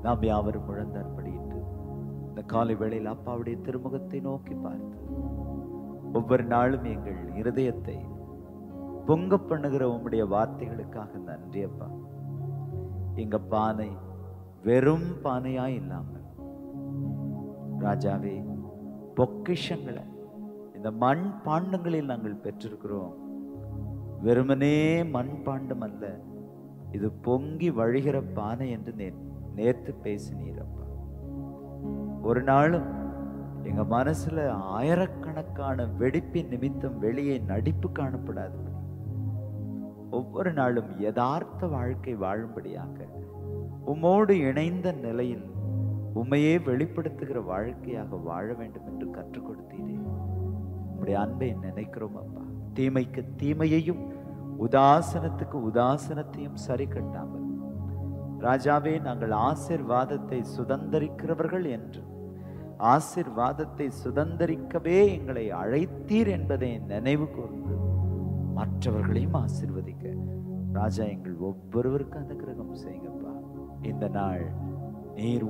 நாம் யாவரும் முழந்தாற்படியிட்டு இந்த காலை வேளையில் அப்பாவுடைய திருமுகத்தை நோக்கி பார்த்து ஒவ்வொரு நாளும் எங்கள் இருதயத்தை பொங்க பண்ணுகிற உம்முடைய வார்த்தைகளுக்காக நன்றி அப்பா எங்க பானை வெறும் பானையா இல்லாமல் ராஜாவே பொக்கிஷங்களை இந்த மண் பாண்டங்களில் நாங்கள் பெற்றிருக்கிறோம் வெறுமனே மண் பாண்டம் அல்ல இது பொங்கி வழிகிற பானை என்று நே நேர்த்து பேசினீரப்பா ஒரு நாளும் எங்க மனசுல ஆயிரக்கணக்கான வெடிப்பின் நிமித்தம் வெளியே நடிப்பு காணப்படாதபடி ஒவ்வொரு நாளும் யதார்த்த வாழ்க்கை வாழும்படியாக உம்மோடு இணைந்த நிலையில் உம்மையே வெளிப்படுத்துகிற வாழ்க்கையாக வாழ வேண்டும் என்று கற்றுக் கொடுத்தீரே உம்முடைய அன்பை நினைக்கிறோம் அப்பா தீமைக்கு தீமையையும் உதாசனத்துக்கு உதாசனத்தையும் சரி கட்டாமல் ராஜாவே நாங்கள் ஆசிர்வாதத்தை சுதந்தரிக்கிறவர்கள் என்று ஆசிர்வாதத்தை சுதந்தரிக்கவே எங்களை அழைத்தீர் என்பதை நினைவு கூர்ந்து மற்றவர்களையும் ஆசிர்வதிக்க ராஜா எங்கள் ஒவ்வொருவருக்கும் அந்த கிரகம் செய்யுங்கப்பா இந்த நாள் நீர்